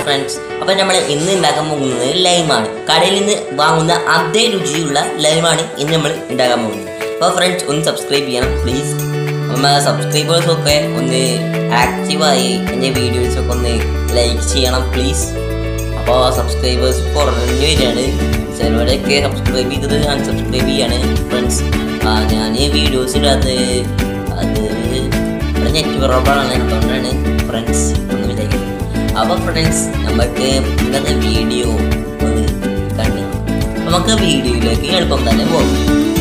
friends അപ്പം നമ്മൾ ഇന്ന് ഉണ്ടാക്കാൻ പോകുന്നത് ലൈമാണ് കടയിൽ നിന്ന് വാങ്ങുന്ന അതേ രുചിയുള്ള ലൈമാണ് ഇന്ന് നമ്മൾ ഉണ്ടാക്കാൻ പോകുന്നത് അപ്പോൾ ഫ്രണ്ട്സ് ഒന്ന് സബ്സ്ക്രൈബ് ചെയ്യണം പ്ലീസ് നമ്മൾ സബ്സ്ക്രൈബേഴ്സൊക്കെ ഒന്ന് ആക്റ്റീവായി എൻ്റെ വീഡിയോസൊക്കെ ഒന്ന് ലൈക്ക് ചെയ്യണം പ്ലീസ് അപ്പോൾ സബ്സ്ക്രൈബേഴ്സ് കുറഞ്ഞു വരികയാണ് ചിലവരൊക്കെ സബ്സ്ക്രൈബ് ചെയ്തത് അൺസബ്സ്ക്രൈബ് ചെയ്യാണ് ഫ്രണ്ട്സ് ഞാൻ വീഡിയോസ് ഇടാത്തത് അത് ഇവിടെ നെറ്റ് പ്രോബ്ലമാണ് അതുകൊണ്ടാണ് ഫ്രണ്ട്സ് ഒന്ന് വിചാരിക്കുന്നത് അപ്പോൾ ഫ്രണ്ട്സ് നമുക്ക് ഇന്നത്തെ വീഡിയോ ഒന്ന് കണ്ടു നമുക്ക് വീഡിയോയിലേക്ക് എളുപ്പം തന്നെ പോകും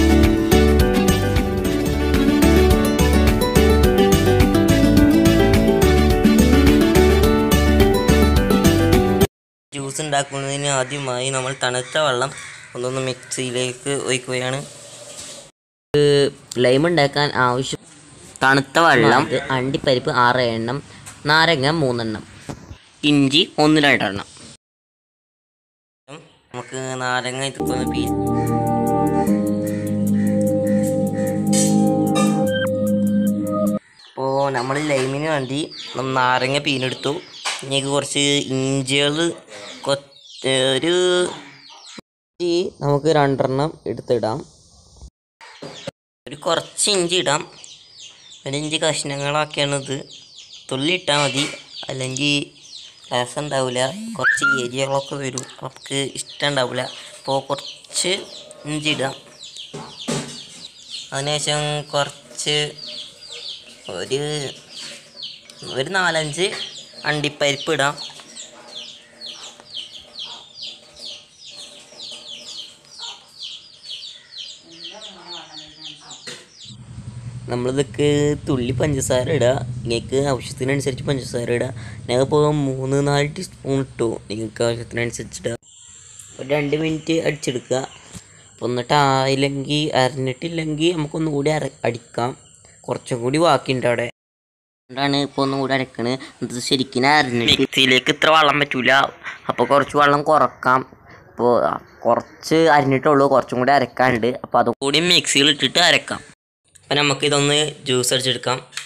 ജ്യൂസ് ഉണ്ടാക്കുന്നതിന് ആദ്യമായി നമ്മൾ തണുത്ത വെള്ളം ഒന്നൊന്ന് മിക്സിയിലേക്ക് ഒഴിക്കുകയാണ് ലൈം ഉണ്ടാക്കാൻ ആവശ്യം തണുത്ത വെള്ളം അണ്ടിപ്പരിപ്പ് ആറ് എണ്ണം നാരങ്ങ മൂന്നെണ്ണം ഇഞ്ചി ഒന്ന് രണ്ടെണ്ണം നമുക്ക് നാരങ്ങ ഇതൊക്കെ ഒന്ന് പീ അപ്പോൾ നമ്മൾ ലൈമിന് വേണ്ടി നം- നാരങ്ങ പീനെടുത്തു ഇനി കുറച്ച് ഇഞ്ചികൾ ഒരു ഇഞ്ചി നമുക്ക് രണ്ടെണ്ണം എടുത്തിടാം ഒരു കുറച്ച് ഇഞ്ചി ഇടാം ഒരു ഇഞ്ചി കഷ്ണങ്ങളാക്കിയാണിത് തുള്ളി ഇട്ടാൽ മതി അല്ലെങ്കിൽ രസം ഉണ്ടാവില്ല കുറച്ച് ഏരിയകളൊക്കെ വരും നമുക്ക് ഇഷ്ടം ഉണ്ടാവില്ല അപ്പോൾ കുറച്ച് ഇഞ്ചി ഇടാം അതിനുശേഷം കുറച്ച് ഒരു ഒരു നാലഞ്ച് അണ്ടിപ്പരിപ്പ് ഇടാം നമ്മളിതൊക്കെ തുള്ളി പഞ്ചസാര ഇടുക നിങ്ങൾക്ക് ആവശ്യത്തിനനുസരിച്ച് പഞ്ചസാര ഇടുക ഞങ്ങളിപ്പോൾ മൂന്ന് നാല് ടീസ്പൂൺ ഇട്ടു നിങ്ങൾക്ക് ആവശ്യത്തിനനുസരിച്ച് ഇടുക ഒരു രണ്ട് മിനിറ്റ് അടിച്ചെടുക്കുക അപ്പോൾ എന്നിട്ട് ആയില്ലെങ്കിൽ അരഞ്ഞിട്ടില്ലെങ്കിൽ നമുക്കൊന്നും കൂടി അര അടിക്കാം കുറച്ചും കൂടി ബാക്കിയുണ്ട് അവിടെ അതുകൊണ്ടാണ് ഇപ്പോൾ ഒന്നും കൂടി അരക്കണത് ഇത് ശരിക്കും അരഞ്ഞിട്ട് മിക്സിയിലേക്ക് ഇത്ര വെള്ളം പറ്റൂല അപ്പോൾ കുറച്ച് വെള്ളം കുറക്കാം അപ്പോൾ കുറച്ച് അരിഞ്ഞിട്ടുള്ളൂ കുറച്ചും കൂടി അരക്കാനുണ്ട് അപ്പോൾ അതും കൂടി മിക്സിയിൽ ഇട്ടിട്ട് അരക്കാം അപ്പം നമുക്കിതൊന്ന് ജ്യൂസ് അടിച്ചെടുക്കാം